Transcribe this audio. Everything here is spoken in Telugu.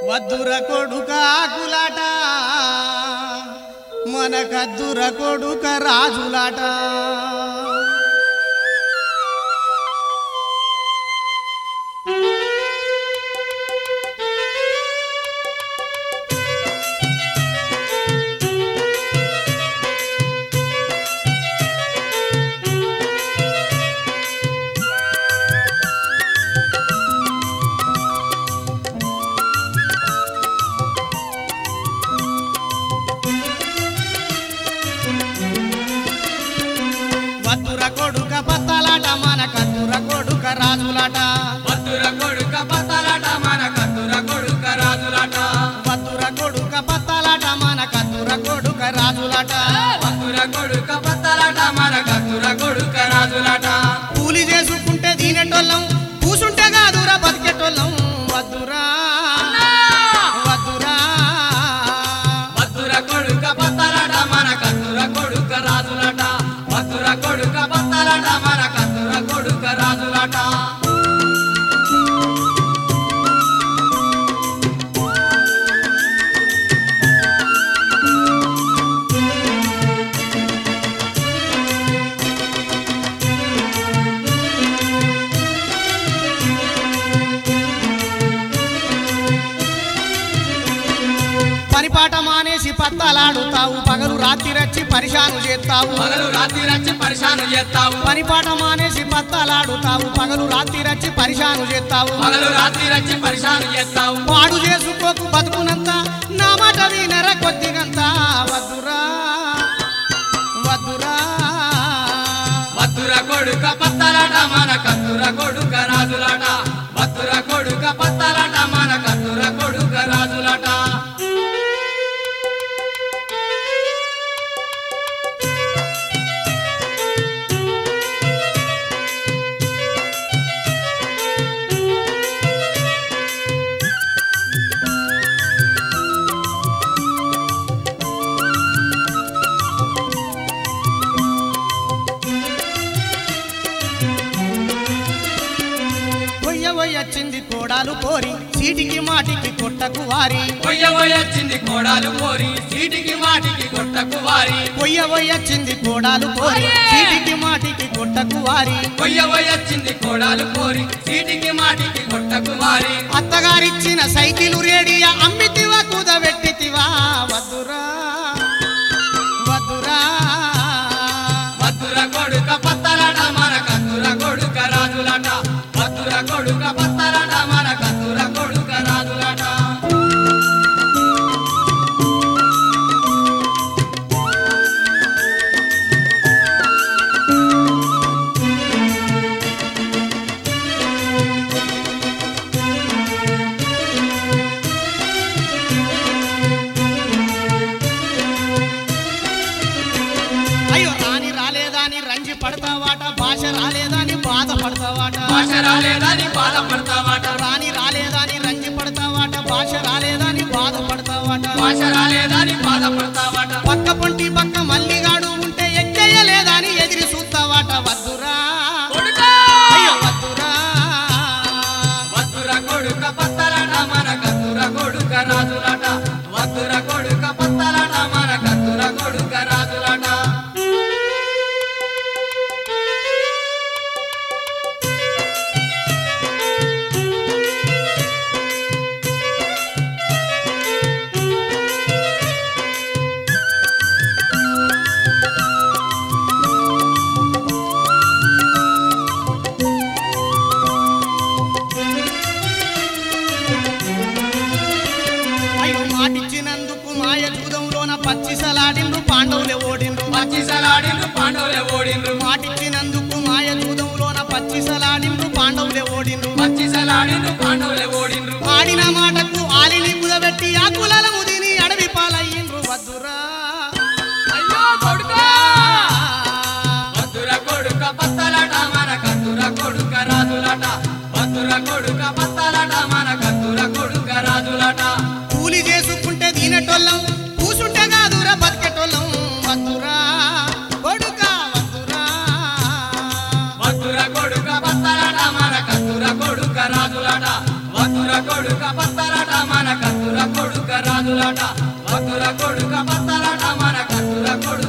వద్దుర కొడుక ఆకులాట మన కద్దుర కొడుక రాజులాట వద్దుర కొడుక బత్తలాట మన కద్దుర కొడుక రాజులాట మధుర కొడుక పతలాట మన కత్తుర కొడుక రాజులాట వద్దుర కొడుక బత్తలాట మన కద్దుర కొడుక రాజులాట మధుర కొడుక పతలాట మన కత్తుర కొడుక రాజులాట కూలి చేసుకుంటే దీనెటోళ్ళం కూసుంటే కాదురా బతికెటోళ్ళం వద్దురా వద్దురా మధుర కొడుక పతలాట మన కత్తుర కొడుక రాజులాట మధుర కొడుక పతలాట మన కత్తుర కొడుక రాజులాట పనిపాట మానేసి పత్తలాడుతావు పగలు రాత్రి రచ్చి పరిశాను చేస్తావు పగలు రాత్రి రచ్చి పరిశాను చేస్తావు పనిపాట మానేసి పత్తలాడుతావు పగలు రాత్రి రచ్చి పరిశాను చేస్తావు పగలు రాత్రి రచ్చి పరిశాను చేస్తావు పాడు చేసుకోకు బతుకునంత నా మాట వినర కొద్దిగంత వద్దురా వద్దురా మధుర కొడుక పత్తలాట మన కత్తుర కొడుక రాజులాట మధుర కొడుక పత్తలాట మన కత్తుర కొడుక రాజులాట కొయ్య వచ్చింది కోడాలు కోరి సీటికి మాటికి కొట్టకు వారి కొయ్యబోయొచ్చింది కోడాలు కోరి సీటికి మాటికి కొట్టకు వారి కొయ్య వచ్చింది కోడాలు కోరి సీటికి మాటికి కొట్టకు వారి కొయ్యబోయొచ్చింది కోడాలు కోరి సీటికి మాటికి కొట్టకు వారి అత్తగారిచ్చిన సైకిలు రేడియా అమ్మితివా కుదబెట్టితివా వద్దురా వద్దురా మధుర కొడుక పత్తలాట మన కత్తుర కొడుక రాజులాట మధుర కొడుక పత్తలాట మన కత్తుర కొడుక రాజులాట అయ్యో రాని రాలేదాని రంజి పడతావాట భాష రాలేదాని బాధపడతావాట భాష రాలేదని బాధపడతావాట రాని రాలేదాని రంజి పడతావాట భాష రాలేదాని బాధపడతావాట భాష రాలేదని బాధపడతావాట పక్క పొంటి పక్క మల్లిగాడు ఉంటే ఎక్కేయలేదాని ఎదిరి చూస్తావాట వద్దురా కొడుకా! అయ్యో వద్దురా మధుర కొడుక పత్తలాట మన కత్తుర కొడుక రాజులాట మధుర కొడుక పత్తలాట మన కత్తుర కొడుక రాజులాట అయ్యో మాటిచ్చినందుకు మాయ జూదంలోన పచ్చిసలాడిండ్రు పాండవులే ఓడిండ్రు పచ్చిసలాడిండ్రు పాండవులే ఓడిండ్రు మాటిచ్చినందుకు మాయ జూదంలోన పచ్చిసలాడిండ్రు పాండవులే ఓడిండ్రు పచ్చిసలాడిండ్రు పాండవులే ఓడిండ్రు ఆడిన మాటకు ఆలిని కుదబెట్టి ఆ కులాల ముదిని అడవి పాలయ్యిండ్రు వద్దురా అయ్యో కొడుకా! మధుర కొడుక పత్తలాట మన కత్తుర కొడుక రాజులాట మధుర కొడుక పత్తలాట మన కత్తుర కొడుక రాజులాట కూలి చేసుకుంటే దీనటోళ్ళం కూసుంటే కాదురా బతికెటోళ్ళం వద్దురా కొడుక వద్దురా మధుర కొడుక పత్తలాట మన కత్తుర కొడుక రాజులాట మధుర కొడుక పత్తలాట మన కత్తుర రాజులట భక్తుల కొడుక బత్తలట మన కత్తుల కొడుక